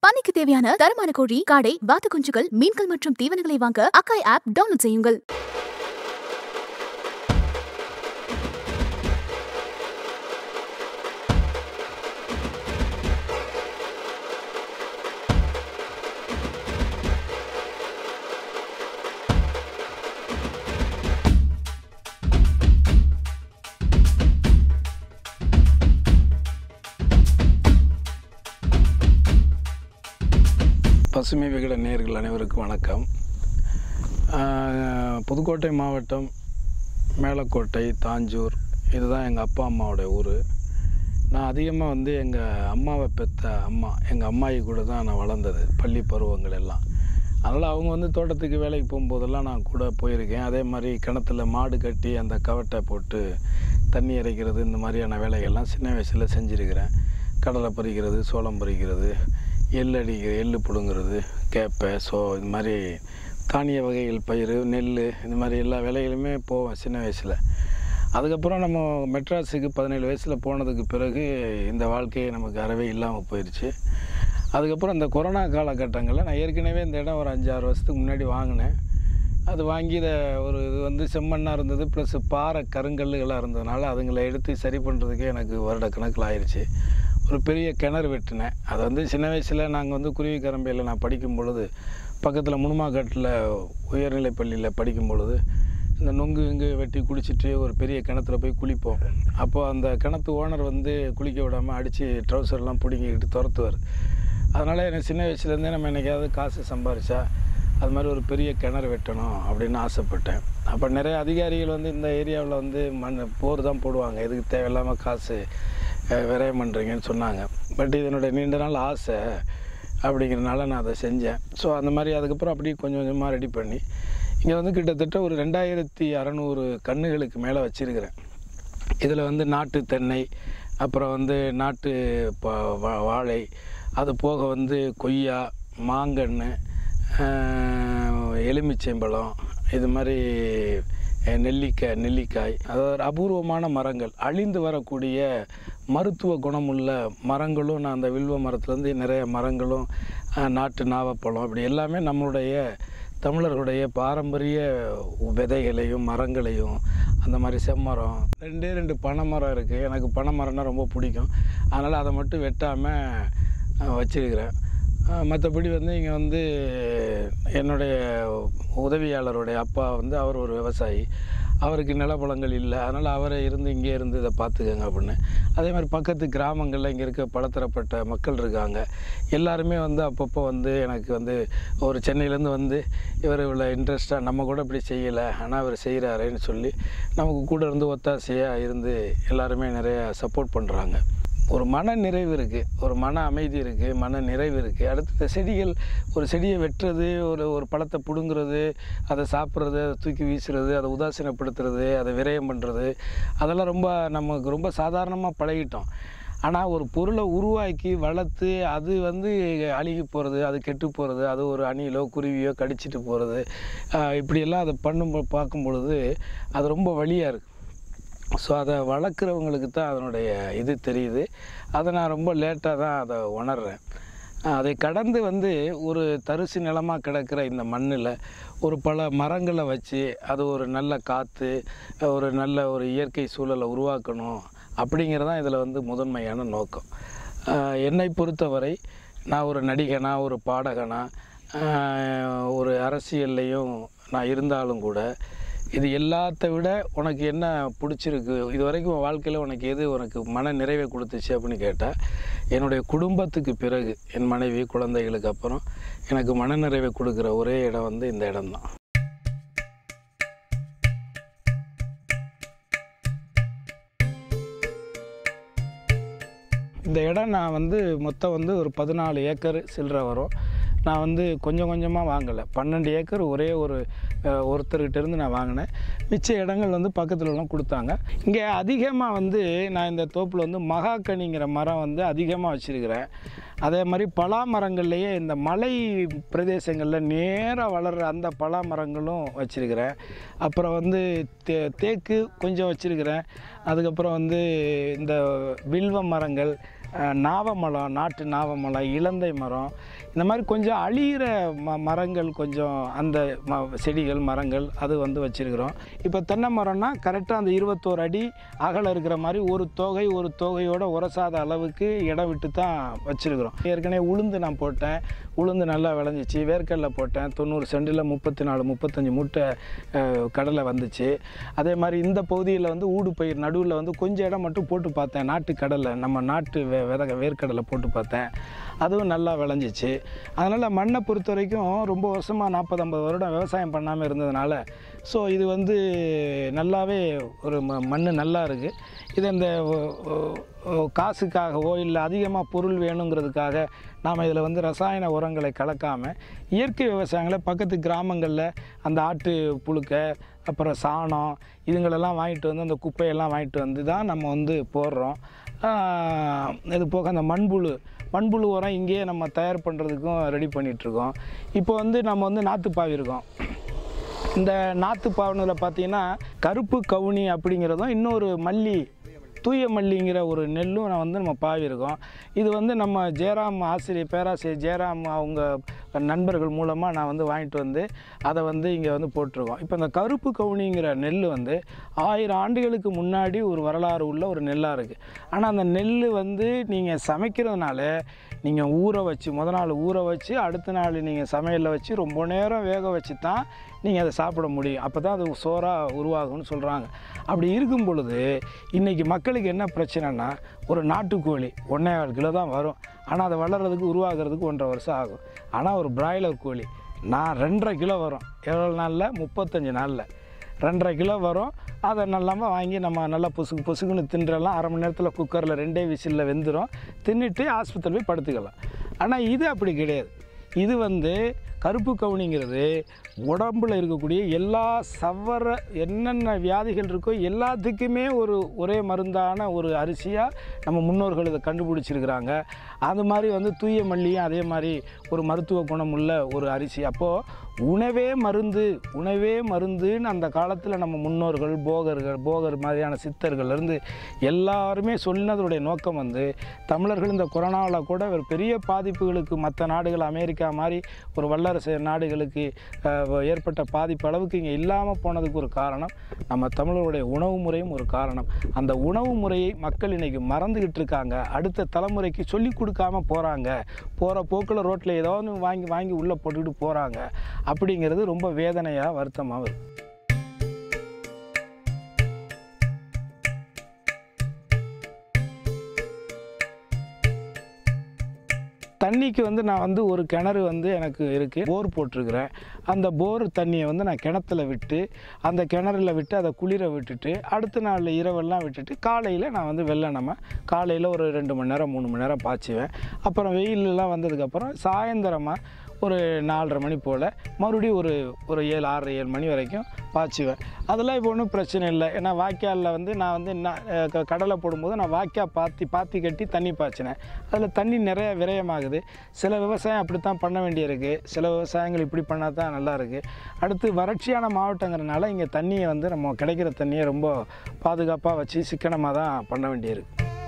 பண்ணைக்கு தேவையான தரமான கோழி காடை வாத்து குஞ்சுகள் மீன்கள் மற்றும் தீவனங்களை வாங்க அக்காய் ஆப் டவுன்லோட் செய்யுங்கள் பசுமை விகட நேயர்கள் அனைவருக்கும் வணக்கம் ஆஹ், புதுக்கோட்டை மாவட்டம் மேலக்கோட்டை தாஞ்சூர் இதுதான் எங்கள் அப்பா அம்மாவோட ஊர் நான் அதிகமாக வந்து எங்கள் அம்மாவை பெற்ற அம்மா எங்கள் அம்மாயி கூட தான் நான் வளர்ந்தது பள்ளி பருவங்கள் எல்லாம் அதனால் அவங்க வந்து தோட்டத்துக்கு வேலைக்கு போகும்போதெல்லாம் நான் கூட போயிருக்கேன் அதே மாதிரி கிணத்துல மாடு கட்டி அந்த கவட்டை போட்டு தண்ணி இறைக்கிறது இந்த மாதிரியான வேலைகள்லாம் சின்ன வயசில் செஞ்சுருக்கிறேன் கடலை பறிக்கிறது சோளம் பறிக்கிறது எள் அடிக்கிறது எள்ளு பிடுங்கிறது கேப்பை சோ இது மாதிரி தானிய வகைகள் பயிர் நெல் இந்த மாதிரி எல்லா வேலைகளுமே போவேன் சின்ன வயசில் அதுக்கப்புறம் நம்ம மெட்ராஸுக்கு பதினேழு வயசில் போனதுக்கு பிறகு இந்த வாழ்க்கையே நமக்கு அறவே இல்லாமல் போயிடுச்சு அதுக்கப்புறம் இந்த கொரோனா காலகட்டங்களில் நான் ஏற்கனவே இந்த இடம் ஒரு அஞ்சாறு வருஷத்துக்கு முன்னாடி வாங்கினேன் அது வாங்கி இதை ஒரு இது வந்து செம்மண்ணாக இருந்தது ப்ளஸ் பாறை கருங்கல்லுகளாக இருந்ததுனால அதுங்களை எடுத்து சரி பண்ணுறதுக்கே எனக்கு வருட கணக்கில் ஆயிடுச்சு ஒரு பெரிய கிணறு வெட்டினேன் அது வந்து சின்ன வயசில் நாங்கள் வந்து குருவி கரம்பையில் நான் படிக்கும் பொழுது பக்கத்தில் முனுமாக்காட்டில் உயர்நிலைப் பள்ளியில் படிக்கும் பொழுது இந்த நொங்கு இங்கு வெட்டி குளிச்சுட்டு ஒரு பெரிய கிணத்துல போய் குளிப்போம் அப்போது அந்த கிணத்து ஓனர் வந்து குளிக்க விடாமல் அடித்து ட்ரௌசர்லாம் பிடுங்கிக்கிட்டு துரத்துவார் அதனால் எனக்கு சின்ன வயசுலேருந்தே நம்ம என்னைக்காவது காசு சம்பாரிச்சா அது மாதிரி ஒரு பெரிய கிணறு வெட்டணும் அப்படின்னு ஆசைப்பட்டேன் அப்போ நிறைய அதிகாரிகள் வந்து இந்த ஏரியாவில் வந்து மண் போர் தான் போடுவாங்க இதுக்கு தேவையில்லாமல் காசு அஹ், விரயம் பண்ணுறீங்கன்னு சொன்னாங்க பட் இது என்னுடைய நீண்ட நாள் ஆசை அப்படிங்கிறனால நான் அதை செஞ்சேன் ஸோ அந்த மாதிரி அதுக்கப்புறம் அப்படியே கொஞ்சம் கொஞ்சமாக ரெடி பண்ணி இங்கே வந்து கிட்டத்தட்ட ஒரு ரெண்டாயிரத்தி அறநூறு கன்றுகளுக்கு மேலே வச்சுருக்கிறேன் இதில் வந்து நாட்டு தென்னை அப்புறம் வந்து நாட்டு ப வா- வாழை அது போக வந்து கொய்யா மாங்கன்று ஆஹ், எலுமிச்சைம்பழம் இது மாதிரி அஹ், நெல்லிக்காய் நெல்லிக்காய் அதாவது அபூர்வமான மரங்கள் அழிந்து வரக்கூடிய மருத்துவ குணமுள்ள மரங்களும் நான் அந்த வில்வ மரத்துலேருந்து நிறைய மரங்களும் ஆஹ், நாட்டு நாவப்பழம் இப்படி எல்லாமே நம்மளுடைய தமிழர்களுடைய பாரம்பரிய விதைகளையும் மரங்களையும் அந்த மாதிரி செம்மரம் ரெண்டே ரெண்டு பனை மரம் இருக்குது எனக்கு பனை மரம்னா ரொம்ப பிடிக்கும் அதனால் அதை மட்டும் வெட்டாமல் வச்சிருக்கிறேன் மற்றபடி வந்து இங்கே வந்து என்னுடைய உதவியாளருடைய அப்பா வந்து அவர் ஒரு விவசாயி அவருக்கு நிலப்பழங்கள் இல்லை அதனால் அவரை இருந்து இங்கே இருந்து இதை பார்த்துக்கங்க அப்படின்னு அதே மாதிரி பக்கத்து கிராமங்களில் இங்கே இருக்க பலதரப்பட்ட மக்கள் இருக்காங்க எல்லாருமே வந்து அப்பப்போ வந்து எனக்கு வந்து ஒரு சென்னையிலேருந்து வந்து இவர் இவ்வளோ இன்ட்ரெஸ்ட்டாக நம்ம கூட இப்படி செய்யலை ஆனால் இவர் செய்கிறாரேன்னு சொல்லி நமக்கு கூட இருந்து ஒத்தாசையாக இருந்து எல்லாருமே நிறைய சப்போர்ட் பண்ணுறாங்க ஒரு மன நிறைவு இருக்குது ஒரு மன அமைதி இருக்குது மன நிறைவு இருக்குது அடுத்து இந்த செடிகள் ஒரு செடியை வெட்டுறது ஒரு ஒரு பழத்தை பிடுங்குறது அதை சாப்பிட்றது அதை தூக்கி வீசுறது அதை உதாசீனப்படுத்துறது அதை விரயம் பண்ணுறது அதெல்லாம் ரொம்ப நமக்கு ரொம்ப சாதாரணமாக பழகிட்டோம் ஆனால் ஒரு பொருளை உருவாக்கி வளர்த்து அது வந்து அழுகி போகிறது அது கெட்டு போகிறது அது ஒரு அணிலோ குருவியோ கடிச்சிட்டு போகிறது இப்படியெல்லாம் அதை பண்ணும் பார்க்கும் பொழுது அது ரொம்ப வலியாக இருக்குது ஸோ அதை வளர்க்குறவங்களுக்கு தான் அதனுடைய இது தெரியுது அதை நான் ரொம்ப லேட்டாக தான் அதை உணர்றேன் அஹ் அதை கடந்து வந்து ஒரு தரிசு நிலமாக கிடக்கிற இந்த மண்ணில் ஒரு பல மரங்களை வச்சு அது ஒரு நல்ல காற்று ஒரு நல்ல ஒரு இயற்கை சூழலை உருவாக்கணும் அப்படிங்கிறதான் இதில் வந்து முதன்மையான நோக்கம் அஹ் என்னை பொறுத்தவரை நான் ஒரு நடிகனா ஒரு பாடகனா அஹ் ஒரு அரசியல்லையும் நான் இருந்தாலும் கூட இது எல்லாத்த விட உனக்கு என்ன பிடிச்சிருக்கு இது வரைக்கும் உன் வாழ்க்கையில் உனக்கு எது உனக்கு மன நிறைவை கொடுத்துச்சு அப்படின்னு கேட்டால் என்னுடைய குடும்பத்துக்கு பிறகு என் மனைவி குழந்தைகளுக்கு அப்புறம் எனக்கு மன நிறைவை கொடுக்குற ஒரே இடம் வந்து இந்த இடம்தான் இந்த இடம் நான் வந்து மொத்தம் வந்து ஒரு பதினாலு ஏக்கர் சில்லற வரும் நான் வந்து கொஞ்சம் கொஞ்சமாக வாங்கலை பன்னெண்டு ஏக்கர் ஒரே ஒரு அஹ், ஒருத்தர்கிட்ட இருந்து நான் வாங்கினேன் மிச்ச இடங்கள் வந்து பக்கத்துலலாம் கொடுத்தாங்க இங்கே அதிகமாக வந்து நான் இந்த தோப்பில் வந்து மகாக்கனிங்கிற மரம் வந்து அதிகமாக வச்சுருக்கிறேன் அதே மாதிரி பலா மரங்கள்லேயே இந்த மலை பிரதேசங்களில் நேராக வளர்கிற அந்த பலா மரங்களும் வச்சுருக்கிறேன் அப்புறம் வந்து தே தேக்கு கொஞ்சம் வச்சுருக்கிறேன் அதுக்கப்புறம் வந்து இந்த வில்வ மரங்கள் அஹ், நாவமரம் நாட்டு நாவமரம் இலந்தை மரம் இந்த மாதிரி கொஞ்சம் அழியிற ம மரங்கள் கொஞ்சம் அந்த ம செடிகள் மரங்கள் அது வந்து வச்சுருக்குறோம் இப்போ தென்னை மரம்னா கரெக்டாக அந்த இருபத்தோரு அடி அகலம் இருக்கிற மாதிரி ஒரு தொகை ஒரு தொகையோட உரசாத அளவுக்கு இடம் விட்டு தான் வச்சுருக்குறோம் ஏற்கனவே உளுந்து நான் போட்டேன் உளுந்து நல்லா விளைஞ்சிச்சு வேர்க்கடலை போட்டேன் தொண்ணூறு சென்டில் முப்பத்தி நாலு முப்பத்தஞ்சு மூட்டை அஹ், கடலை வந்துச்சு அதே மாதிரி இந்த பகுதியில் வந்து ஊடு பயிர் நடுவில் வந்து கொஞ்சம் இடம் மட்டும் போட்டு பார்த்தேன் நாட்டு கடலை நம்ம நாட்டு வெ வித வேர்க்கடலை போட்டு பார்த்தேன் அதுவும் நல்லா விளைஞ்சிச்சு அதனால் மண்ணை பொறுத்த வரைக்கும் ரொம்ப வருஷமாக நாற்பது ஐம்பது வருடம் விவசாயம் பண்ணாமல் இருந்ததுனால ஸோ இது வந்து நல்லாவே ஒரு ம மண் நல்லா இருக்குது இது இந்த ஒ- ஒ- ஒ- காசுக்காகவோ இல்லை அதிகமாக பொருள் வேணுங்கிறதுக்காக நாம் இதில் வந்து ரசாயன உரங்களை கலக்காமல் இயற்கை விவசாயங்களை பக்கத்து கிராமங்களில் அந்த ஆட்டு புழுக்க அப்புறம் சாணம் இதுங்களெல்லாம் வாங்கிட்டு வந்து அந்த குப்பையெல்லாம் வாங்கிட்டு வந்து தான் நம்ம வந்து போடுறோம் ஆஹ் இது போக அந்த மண்புழு மண்புழு உரம் இங்கேயே நம்ம தயார் பண்ணுறதுக்கும் ரெடி பண்ணிகிட்ருக்கோம் இப்போ வந்து நம்ம வந்து நாற்றுப்பாவி இருக்கோம் இந்த நாற்று பாவனில் பார்த்தீங்கன்னா கருப்பு கவுனி அப்படிங்கிறதும் இன்னொரு மல்லி தூய மல்லிங்கிற ஒரு நெல்லும் நான் வந்து நம்ம பாவி இருக்கோம் இது வந்து நம்ம ஜெயராம் ஆசிரியர் பேராசிரியர் ஜெயராம் அவங்க நண்பர்கள் மூலமாக நான் வந்து வாங்கிட்டு வந்து அதை வந்து இங்கே வந்து போட்டிருக்கோம் இப்போ இந்த கருப்பு கவுனிங்கிற நெல் வந்து ஆயிரம் ஆண்டுகளுக்கு முன்னாடி ஒரு வரலாறு உள்ள ஒரு நெல்லாக இருக்குது ஆனால் அந்த நெல் வந்து நீங்கள் சமைக்கிறதுனால நீங்கள் ஊற வச்சு முத நாள் ஊற வச்சு அடுத்த நாள் நீங்கள் சமையலில் வச்சு ரொம்ப நேரம் வேக வச்சு தான் நீங்கள் அதை சாப்பிட முடியும் அப்போ தான் அது சோறாக உருவாகும்னு சொல்கிறாங்க அப்படி இருக்கும் பொழுது இன்றைக்கி மக்களுக்கு என்ன பிரச்சனைனா ஒரு நாட்டுக்கோழி ஒன்றே கால் கிலோ தான் வரும் ஆனால் அதை வளர்கிறதுக்கு உருவாகிறதுக்கு ஒன்றரை வருஷம் ஆகும் ஆனால் ஒரு பிராய்லர் கோழி நான் ரெண்டரை கிலோ வரும் எவ்வளோ நாளில் முப்பத்தஞ்சு நாளில் ரெண்டரை கிலோ வரும் அதை நல்லாம வாங்கி நம்ம நல்லா புசுக்கு புசுக்குன்னு தின்றலாம் அரை மணி நேரத்தில் குக்கரில் ரெண்டே விசிலில் வெந்துடும் தின்னுட்டு ஆஸ்பத்திரி போய் படுத்துக்கலாம் ஆனால் இது அப்படி கிடையாது இது வந்து கருப்பு கவுனிங்கிறது உடம்புல இருக்கக்கூடிய எல்லா சவர என்னென்ன வியாதிகள் இருக்கோ எல்லாத்துக்குமே ஒரு ஒரே மருந்தான ஒரு அரிசியாக நம்ம முன்னோர்கள் இதை கண்டுபிடிச்சிருக்கிறாங்க அது மாதிரி வந்து தூய மல்லியும் அதே மாதிரி ஒரு மருத்துவ குணமுள்ள ஒரு அரிசி அப்போது உணவே மருந்து உணவே மருந்துன்னு அந்த காலத்தில் நம்ம முன்னோர்கள் போகர்கள் போகர் மாதிரியான சித்தர்கள்லேருந்து எல்லாருமே சொன்னதோடைய நோக்கம் வந்து தமிழர்கள் இந்த கொரோனாவில் கூட ஒரு பெரிய பாதிப்புகளுக்கு மற்ற நாடுகள் அமெரிக்கா மாதிரி ஒரு வல்லரசு நாடுகளுக்கு அஹ், ஏற்பட்ட பாதிப்பு அளவுக்கு இங்கே இல்லாமல் போனதுக்கு ஒரு காரணம் நம்ம தமிழருடைய உணவு முறையும் ஒரு காரணம் அந்த உணவு முறையை மக்கள் இன்னைக்கு மறந்துக்கிட்டு இருக்காங்க அடுத்த தலைமுறைக்கு சொல்லி கொடுக்காம போகிறாங்க போகிற போக்கில் ரோட்டில் ஏதோ ஒன்று வாங்கி வாங்கி உள்ளே போட்டுக்கிட்டு போகிறாங்க அப்படிங்கிறது ரொம்ப வேதனையாக வருத்தமாக வருது தண்ணிக்கு வந்து நான் வந்து ஒரு கிணறு வந்து எனக்கு இருக்குது போர் போட்டிருக்கிறேன் அந்த போர் தண்ணியை வந்து நான் கிணத்துல விட்டு அந்த கிணறுல விட்டு அதை குளிர விட்டுட்டு அடுத்த நாள் இரவெல்லாம் விட்டுட்டு காலையில் நான் வந்து வெள்ளனம காலையில் ஒரு ரெண்டு மணி நேரம் மூணு மணி நேரம் பாய்ச்சுவேன் அப்புறம் வெயிலெலாம் வந்ததுக்கப்புறம் சாயந்தரமாக ஒரு நாலரை மணி போல் மறுபடியும் ஒரு ஒரு ஏழு ஆறு ஏழு மணி வரைக்கும் பாய்ச்சுவேன் அதெல்லாம் இப்போ ஒன்றும் பிரச்சனை இல்லை ஏன்னா வாய்க்காலில் வந்து நான் வந்து நான் அஹ், க- கடலை போடும்போது நான் வாய்க்கால் பாத்தி பாத்தி கட்டி தண்ணி பாய்ச்சினேன் அதில் தண்ணி நிறைய விரயமாகுது சில விவசாயம் அப்படி தான் பண்ண வேண்டியிருக்கு சில விவசாயங்கள் இப்படி பண்ணால் தான் நல்லா இருக்குது அடுத்து வறட்சியான மாவட்டங்கிறனால இங்கே தண்ணியை வந்து நம்ம கிடைக்கிற தண்ணியை ரொம்ப பாதுகாப்பாக வச்சு சிக்கனமாக தான் பண்ண வேண்டியிருக்கு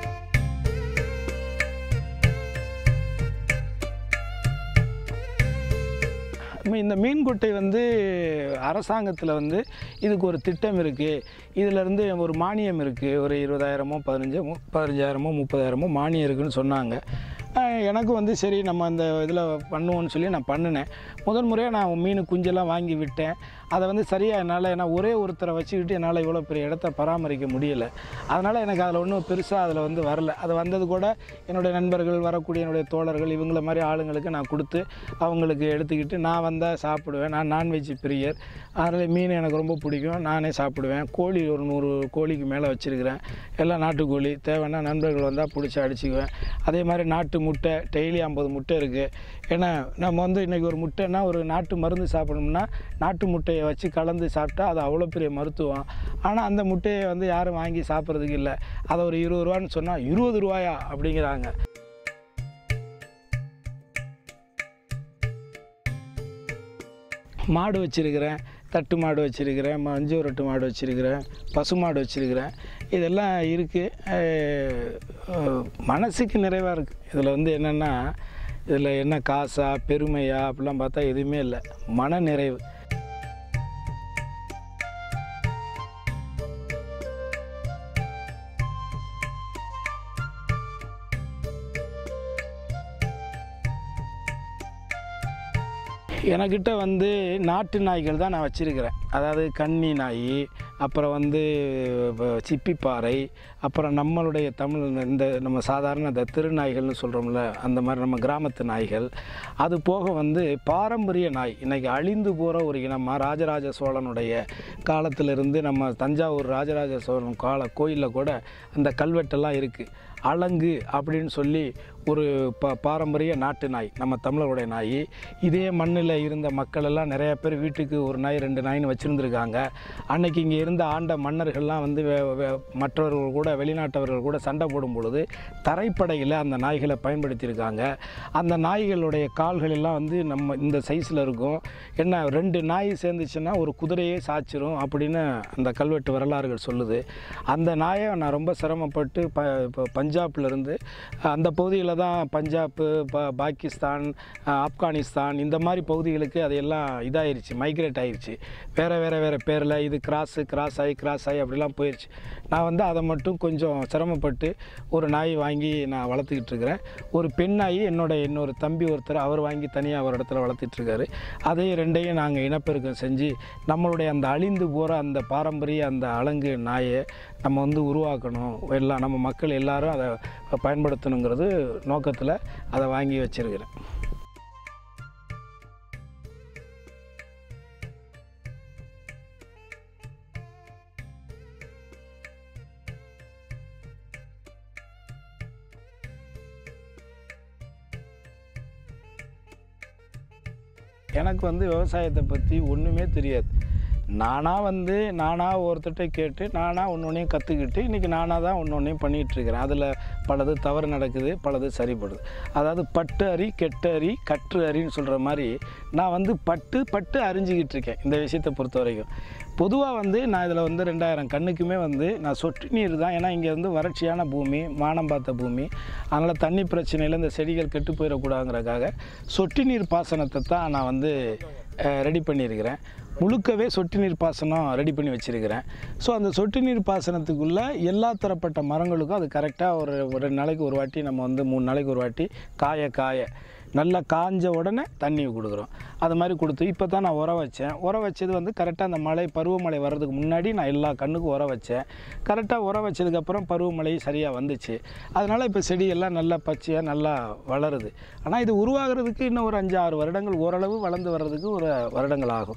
ம- இந்த மீன்குட்டை வந்து அரசாங்கத்தில் வந்து இதுக்கு ஒரு திட்டம் இருக்குது இதிலேருந்து ஒரு மானியம் இருக்குது ஒரு இருபதாயிரமோ பதினஞ்சு மு- பதினஞ்சாயிரமோ முப்பதாயிரமோ மானியம் இருக்குன்னு சொன்னாங்க அஹ் எனக்கு வந்து சரி நம்ம இந்த இதில் பண்ணுவோம்னு சொல்லி நான் பண்ணினேன் முதல் முறையாக நான் மீன் குஞ்செல்லாம் வாங்கி விட்டேன் அதை வந்து சரியாக என்னால் ஏன்னா ஒரே ஒருத்தரை வச்சுக்கிட்டு என்னால் இவ்வளோ பெரிய இடத்த பராமரிக்க முடியலை அதனால் எனக்கு அதில் ஒன்றும் பெருசாக அதில் வந்து வரல அது வந்தது கூட என்னுடைய நண்பர்கள் வரக்கூடிய என்னுடைய தோழர்கள் இவங்கள மாதிரி ஆளுங்களுக்கு நான் கொடுத்து அவங்களுக்கு எடுத்துக்கிட்டு நான் வந்தால் சாப்பிடுவேன் நான் நான்வெஜ் பிரியர் அதில் மீன் எனக்கு ரொம்ப பிடிக்கும் நானே சாப்பிடுவேன் கோழி ஒரு நூறு கோழிக்கு மேலே வச்சுருக்கிறேன் எல்லாம் நாட்டுக்கோழி தேவைன்னா நண்பர்கள் வந்தால் பிடிச்சி அடிச்சுக்குவேன் அதே மாதிரி நாட்டு முட்டை டெய்லி ஐம்பது முட்டை இருக்குது ஏன்னா நம்ம வந்து இன்றைக்கி ஒரு முட்டைன்னா ஒரு நாட்டு மருந்து சாப்பிடணும்னா நாட்டு முட்டையை வச்சு கலந்து சாப்பிட்டா அது அவ்வளோ பெரிய மருத்துவம் ஆனால் அந்த முட்டையை வந்து யாரும் வாங்கி சாப்பிட்றதுக்கு இல்லை அதை ஒரு இருபது ரூபான்னு சொன்னால் இருபது ரூபாயா அப்படிங்கிறாங்க மாடு வச்சுருக்கிறேன் தட்டு மாடு வச்சுருக்கிறேன் மஞ்சு ரொட்டு மாடு வச்சுருக்கிறேன் பசு மாடு வச்சுருக்கிறேன் இதெல்லாம் இருக்குது அஹ், மனசுக்கு நிறைவாக இருக்குது இதில் வந்து என்னென்னா இதில் என்ன காசா பெருமையா அப்படிலாம் பார்த்தா எதுவுமே இல்லை மன நிறைவு எனக்கிட்ட வந்து நாட்டு நாய்கள் தான் நான் வச்சுருக்கிறேன் அதாவது கன்னி நாய் அப்புறம் வந்து வ- சிப்பிப்பாறை அப்புறம் நம்மளுடைய தமிழ் இந்த நம்ம சாதாரண இந்த திருநாய்கள்னு சொல்கிறோம்ல அந்த மாதிரி நம்ம கிராமத்து நாய்கள் அது போக வந்து பாரம்பரிய நாய் இன்றைக்கி அழிந்து போகிற ஒரு இனமாக ராஜராஜ சோழனுடைய காலத்திலிருந்து நம்ம தஞ்சாவூர் ராஜராஜ சோழன் கால கோயிலில் கூட அந்த கல்வெட்டெல்லாம் இருக்குது அலங்கு அப்படின்னு சொல்லி ஒரு ப பாரம்பரிய நாட்டு நாய் நம்ம தமிழருடைய நாய் இதே மண்ணில் இருந்த மக்கள் எல்லாம் நிறைய பேர் வீட்டுக்கு ஒரு நாய் ரெண்டு நாய்னு வச்சுருந்துருக்காங்க அன்னைக்கு இங்கே இருந்த ஆண்ட மன்னர்கள்லாம் வந்து வே- வே- மற்றவர்கள் கூட வெளிநாட்டவர்கள் கூட சண்டை போடும் பொழுது தரைப்படையில் அந்த நாய்களை பயன்படுத்தியிருக்காங்க அந்த நாய்களுடைய கால்கள் எல்லாம் வந்து நம்ம இந்த சைஸில் இருக்கும் என்ன ரெண்டு நாய் சேர்ந்துச்சுன்னா ஒரு குதிரையே சாய்ச்சிரும் அப்படின்னு அந்த கல்வெட்டு வரலாறுகள் சொல்லுது அந்த நாயை நான் ரொம்ப சிரமப்பட்டு ப இப்போ பஞ்சாப்லேருந்து அந்த பகுதியில் தான் பஞ்சாப்பு ப பாகிஸ்தான் அஹ், ஆப்கானிஸ்தான் இந்த மாதிரி பகுதிகளுக்கு அதையெல்லாம் இதாயிருச்சு மைக்ரேட் ஆயிருச்சு வேறு வேறு வேறு பேரில் இது கிராஸு கிராஸ் ஆகி கிராஸ் ஆகி அப்படிலாம் போயிடுச்சு நான் வந்து அதை மட்டும் கொஞ்சம் சிரமப்பட்டு ஒரு நாய் வாங்கி நான் வளர்த்துக்கிட்டு இருக்கிறேன் ஒரு பெண் நாய் என்னோட இன்னொரு தம்பி ஒருத்தர் அவர் வாங்கி தனியாக ஒரு இடத்துல வளர்த்துட்டு இருக்காரு அதையும் ரெண்டையும் நாங்கள் இனப்பெருக்கம் செஞ்சு நம்மளுடைய அந்த அழிந்து போகிற அந்த பாரம்பரிய அந்த அலங்கு நாயை நம்ம வந்து உருவாக்கணும் எல்லாம் நம்ம மக்கள் எல்லாரும் அதை பயன்படுத்தணுங்கிறது நோக்கத்தில் அதை வாங்கி வச்சிருக்கிறேன் எனக்கு வந்து விவசாயத்தை பற்றி ஒன்றுமே தெரியாது நானாக வந்து நானாக ஒருத்தர்கிட்ட கேட்டு நானாக ஒன்று ஒன்றையும் கற்றுக்கிட்டு இன்றைக்கி நானாக தான் ஒன்று ஒன்றையும் பண்ணிகிட்ருக்கிறேன் அதில் பலது தவறு நடக்குது பலது சரிப்படுது அதாவது பட்டு அறி கெட்டு அறி கற்று அறின்னு சொல்கிற மாதிரி நான் வந்து பட்டு பட்டு அறிஞ்சிக்கிட்டு இருக்கேன் இந்த விஷயத்தை பொறுத்த வரைக்கும் பொதுவாக வந்து நான் இதில் வந்து ரெண்டாயிரம் கண்ணுக்குமே வந்து நான் சொட்டு நீர் தான் ஏன்னா இங்கே வந்து வறட்சியான பூமி மானம் பார்த்த பூமி அதனால் தண்ணி பிரச்சனையில் இந்த செடிகள் கெட்டு போயிடக்கூடாதுங்கிறதுக்காக சொட்டு நீர் பாசனத்தை தான் நான் வந்து ரெடி பண்ணியிருக்கிறேன் முழுக்கவே சொட்டு நீர் பாசனம் ரெடி பண்ணி வச்சுருக்கிறேன் ஸோ அந்த சொட்டு நீர் பாசனத்துக்குள்ளே எல்லா தரப்பட்ட மரங்களுக்கும் அது கரெக்டாக ஒரு ஒரு ரெண்டு நாளைக்கு ஒரு வாட்டி நம்ம வந்து மூணு நாளைக்கு ஒரு வாட்டி காய காய நல்லா காஞ்ச உடனே தண்ணி கொடுக்குறோம் அது மாதிரி கொடுத்து இப்போ தான் நான் உரம் வச்சேன் உரம் வச்சது வந்து கரெக்டாக அந்த மழை பருவமழை வர்றதுக்கு முன்னாடி நான் எல்லா கண்ணுக்கும் உரம் வச்சேன் கரெக்டாக உரம் வச்சதுக்கப்புறம் பருவமழை சரியாக வந்துச்சு அதனால் இப்போ செடியெல்லாம் நல்லா பச்சையாக நல்லா வளருது ஆனால் இது உருவாகிறதுக்கு இன்னும் ஒரு அஞ்சு ஆறு வருடங்கள் ஓரளவு வளர்ந்து வர்றதுக்கு ஒரு வருடங்கள் ஆகும்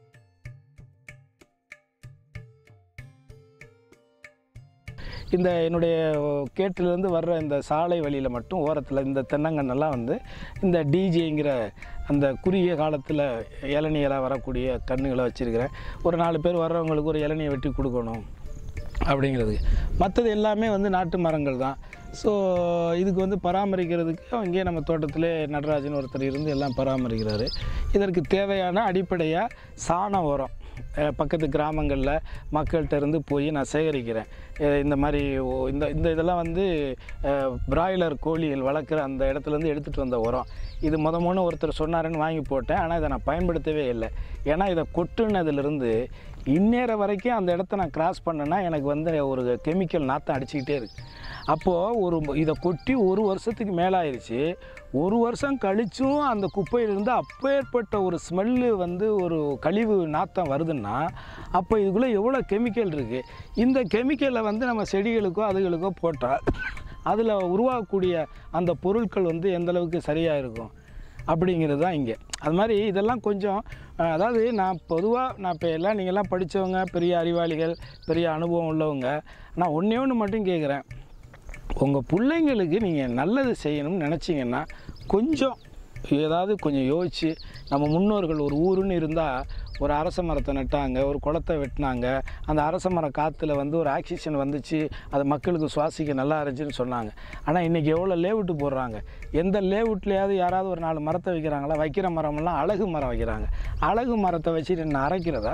இந்த என்னுடைய கேட்டிலேருந்து வர்ற இந்த சாலை வழியில் மட்டும் ஓரத்தில் இந்த தென்னங்கண்ணெல்லாம் வந்து இந்த டிஜேங்கிற அந்த குறுகிய காலத்தில் இளநியெல்லாம் வரக்கூடிய கன்றுகளை வச்சுருக்கிறேன் ஒரு நாலு பேர் வர்றவங்களுக்கு ஒரு இளநியை வெட்டி கொடுக்கணும் அப்படிங்கிறது மற்றது எல்லாமே வந்து நாட்டு மரங்கள் தான் ஸோ இதுக்கு வந்து பராமரிக்கிறதுக்கு அங்கேயே நம்ம தோட்டத்திலே நடராஜன் ஒருத்தர் இருந்து எல்லாம் பராமரிக்கிறாரு இதற்கு தேவையான அடிப்படையாக சாண உரம் அஹ் பக்கத்து கிராமங்களில் மக்கள்கிட்ட இருந்து போய் நான் சேகரிக்கிறேன் அஹ் இந்த மாதிரி ஓ- இந்த இந்த இதெல்லாம் வந்து அஹ், பிராய்லர் கோழிகள் வளர்க்குற அந்த இடத்துலேருந்து எடுத்துகிட்டு வந்த உரம் இது முத முன்ன ஒருத்தர் சொன்னாருன்னு வாங்கி போட்டேன் ஆனால் இதை நான் பயன்படுத்தவே இல்லை ஏன்னா இதை கொட்டுனதுலேருந்து இந்நேரம் வரைக்கும் அந்த இடத்த நான் கிராஸ் பண்ணேன்னா எனக்கு வந்து ஒரு கெமிக்கல் நாற்றம் அடிச்சுக்கிட்டே இருக்கு அப்போது ஒரு இதை கொட்டி ஒரு வருஷத்துக்கு மேலே ஆயிடுச்சு ஒரு வருஷம் கழிச்சும் அந்த குப்பையிலிருந்து அப்பேற்பட்ட ஒரு ஸ்மெல்லு வந்து ஒரு கழிவு நாத்தம் வருதுன்னா அப்போ இதுக்குள்ளே எவ்வளோ கெமிக்கல் இருக்குது இந்த கெமிக்கலை வந்து நம்ம செடிகளுக்கோ அதுகளுக்கோ போட்டால் அதில் உருவாகக்கூடிய அந்த பொருட்கள் வந்து எந்த அளவுக்கு சரியாக இருக்கும் அப்படிங்கிறது தான் இங்கே அது மாதிரி இதெல்லாம் கொஞ்சம் அஹ், அதாவது நான் பொதுவாக நான் இப்போ எல்லாம் நீங்கள்லாம் படித்தவங்க பெரிய அறிவாளிகள் பெரிய அனுபவம் உள்ளவங்க நான் ஒன்றே ஒன்று மட்டும் கேட்குறேன் உங்கள் பிள்ளைங்களுக்கு நீங்கள் நல்லது செய்யணும்னு நினச்சிங்கன்னா கொஞ்சம் ஏதாவது கொஞ்சம் யோசித்து நம்ம முன்னோர்கள் ஒரு ஊருன்னு இருந்தால் ஒரு அரச மரத்தை நட்டாங்க ஒரு குளத்தை வெட்டினாங்க அந்த அரச மரம் காற்றுல வந்து ஒரு ஆக்சிஜன் வந்துச்சு அது மக்களுக்கு சுவாசிக்க நல்லா இருந்துச்சுன்னு சொன்னாங்க ஆனால் இன்றைக்கி எவ்வளோ லேவுட்டு போடுறாங்க எந்த லேவுட்லேயாவது யாராவது ஒரு நாலு மரத்தை வைக்கிறாங்களா வைக்கிற மரமெல்லாம் அழகு மரம் வைக்கிறாங்க அழகு மரத்தை வச்சுட்டு என்ன அரைக்கிறதா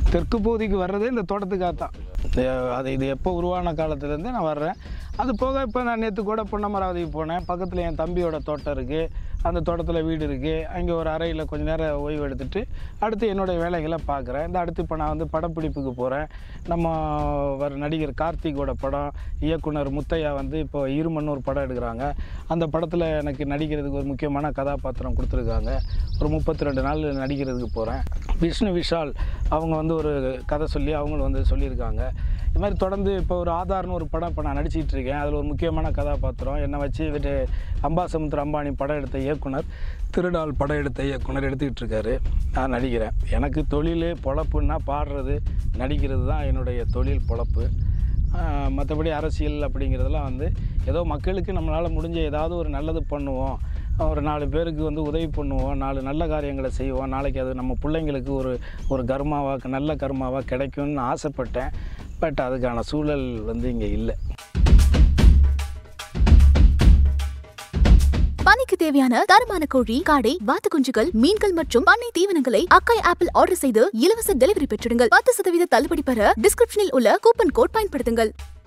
தெற்கு பகுதிக்கு வர்றதே இந்த தோட்டத்துக்காக தான் இது- அது இது எப்போ உருவான காலத்துலேருந்து நான் வர்றேன் அது போக இப்போ நான் நேற்று கூட பொன்னமராவதிக்கு போனேன் பக்கத்தில் என் தம்பியோட தோட்டம் இருக்குது அந்த தோட்டத்தில் வீடு இருக்குது அங்கே ஒரு அறையில் கொஞ்ச நேரம் ஓய்வு எடுத்துட்டு அடுத்து என்னுடைய வேலைகளை பார்க்குறேன் இந்த அடுத்து இப்போ நான் வந்து படப்பிடிப்புக்கு போகிறேன் நம்ம வர நடிகர் கார்த்திகோட படம் இயக்குனர் முத்தையா வந்து இப்போ இருமன்னு ஒரு படம் எடுக்கிறாங்க அந்த படத்தில் எனக்கு நடிக்கிறதுக்கு ஒரு முக்கியமான கதாபாத்திரம் கொடுத்துருக்காங்க ஒரு முப்பத்தி ரெண்டு நாள் நடிக்கிறதுக்கு போகிறேன் விஷ்ணு விஷால் அவங்க வந்து ஒரு கதை சொல்லி அவங்களும் வந்து சொல்லியிருக்காங்க இது மாதிரி தொடர்ந்து இப்போ ஒரு ஆதார்னு ஒரு படம் இப்போ நான் நடிச்சிட்டு இருக்கேன் அதில் ஒரு முக்கியமான கதாபாத்திரம் என்னை வச்சு இவர் அம்பாசமுத்திர அம்பானி படம் எடுத்த இயக்குனர் திருடால் படம் எடுத்த இயக்குனர் எடுத்துக்கிட்டு இருக்காரு நான் நடிக்கிறேன் எனக்கு தொழில் பொழப்புன்னா பாடுறது நடிக்கிறது தான் என்னுடைய தொழில் பொழப்பு மற்றபடி அரசியல் அப்படிங்கிறதெல்லாம் வந்து ஏதோ மக்களுக்கு நம்மளால் முடிஞ்ச ஏதாவது ஒரு நல்லது பண்ணுவோம் ஒரு நாலு பேருக்கு வந்து உதவி பண்ணுவோம் நாலு நல்ல காரியங்களை செய்வோம் நாளைக்கு அது நம்ம பிள்ளைங்களுக்கு ஒரு ஒரு கர்மாவாக நல்ல கர்மாவாக கிடைக்கும்னு ஆசைப்பட்டேன் பட் அதுக்கான சூழல் வந்து இங்கே இல்லை பண்ணைக்கு தேவையான தரமான கோழி காடை வாத்து குஞ்சுகள் மீன்கள் மற்றும் பண்ணை தீவனங்களை அக்காய் ஆப்பிள் ஆர்டர் செய்து இலவச டெலிவரி பெற்றிடுங்கள் பத்து சதவீத தள்ளுபடி பெற டிஸ்கிரிப்ஷனில் உள்ள கூப்பன் கோட் பயன்படுத்துங்கள்